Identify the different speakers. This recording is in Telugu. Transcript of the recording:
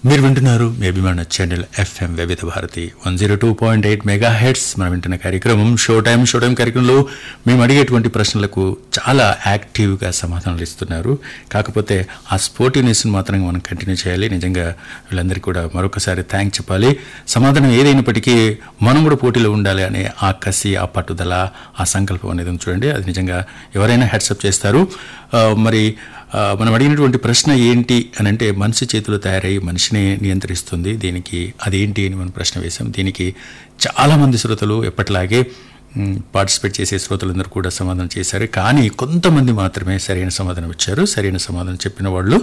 Speaker 1: మీరు వింటున్నారు మీ అభిమాన channel FM Vividh Bharati one zero two point eight mega hertz మనం వింటున్న కార్యక్రమం షో టైం షో టైం కార్యక్రమంలో మేము అడిగేటువంటి ప్రశ్నలకు చాలా యాక్టివ్గా సమాధానాలు ఇస్తున్నారు కాకపోతే ఆ స్పోర్టివ్నెస్ని మాత్రం మనం కంటిన్యూ చేయాలి నిజంగా వీళ్ళందరికీ కూడా మరొకసారి థ్యాంక్ చెప్పాలి సమాధానం ఏదైనప్పటికీ మనం కూడా పోటీలో ఉండాలి అనే ఆ కసి ఆ పట్టుదల ఆ సంకల్పం అనేది ఉంది చూడండి అది నిజంగా ఎవరైనా హెడ్సప్ చేస్తారు ఆ, మరి ఆ, మనం అడిగినటువంటి ప్రశ్న ఏంటి అని అంటే మనిషి చేతిలో తయారై మనిషిని నియంత్రిస్తుంది దీనికి అదేంటి అని మనం ప్రశ్న వేశాం దీనికి చాలా మంది శ్రోతలు ఎప్పటిలాగే మ్, పార్టిసిపేట్ చేసే శ్రోతలందరూ కూడా సమాధానం చేశారు కానీ కొంతమంది మాత్రమే సరైన సమాధానం ఇచ్చారు సరైన సమాధానం చెప్పిన వాళ్ళు